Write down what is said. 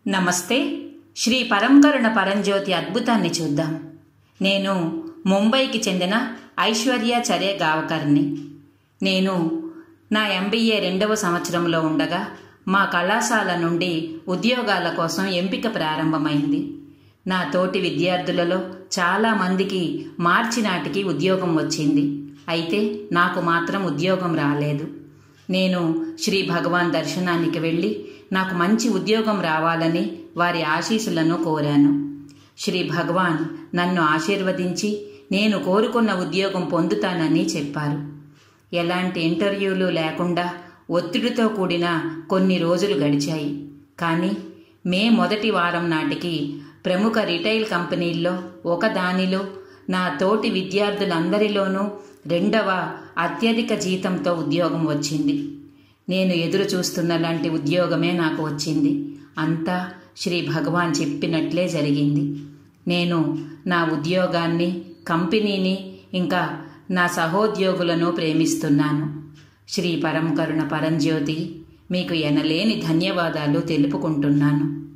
నమస్తే శ్రీ పరంకరుణ పరంజ్యోతి అద్భుతాన్ని చూద్దాం నేను ముంబైకి చెందిన ఐశ్వర్య చరే గావకర్ని నేను నా ఎంబీఏ రెండవ సంవత్సరంలో ఉండగా మా కళాశాల నుండి ఉద్యోగాల కోసం ఎంపిక ప్రారంభమైంది నా తోటి విద్యార్థులలో చాలా మందికి మార్చి నాటికి ఉద్యోగం వచ్చింది అయితే నాకు మాత్రం ఉద్యోగం రాలేదు నేను శ్రీ భగవాన్ దర్శనానికి వెళ్ళి నాకు మంచి ఉద్యోగం రావాలని వారి ఆశీస్సులను కోరాను శ్రీ భగవాన్ నన్ను ఆశీర్వదించి నేను కోరుకున్న ఉద్యోగం పొందుతానని చెప్పారు ఎలాంటి ఇంటర్వ్యూలు లేకుండా ఒత్తిడితో కూడిన కొన్ని రోజులు గడిచాయి కానీ మే మొదటి వారం నాటికి ప్రముఖ రిటైల్ కంపెనీల్లో ఒకదానిలో నా తోటి విద్యార్థులందరిలోనూ రెండవ అత్యధిక జీతంతో ఉద్యోగం వచ్చింది నేను ఎదురు చూస్తున్న లాంటి ఉద్యోగమే నాకు వచ్చింది అంతా శ్రీ భగవాన్ చెప్పినట్లే జరిగింది నేను నా ఉద్యోగాన్ని కంపెనీని ఇంకా నా సహోద్యోగులను ప్రేమిస్తున్నాను శ్రీ పరం కరుణ పరంజ్యోతి మీకు ఎనలేని ధన్యవాదాలు తెలుపుకుంటున్నాను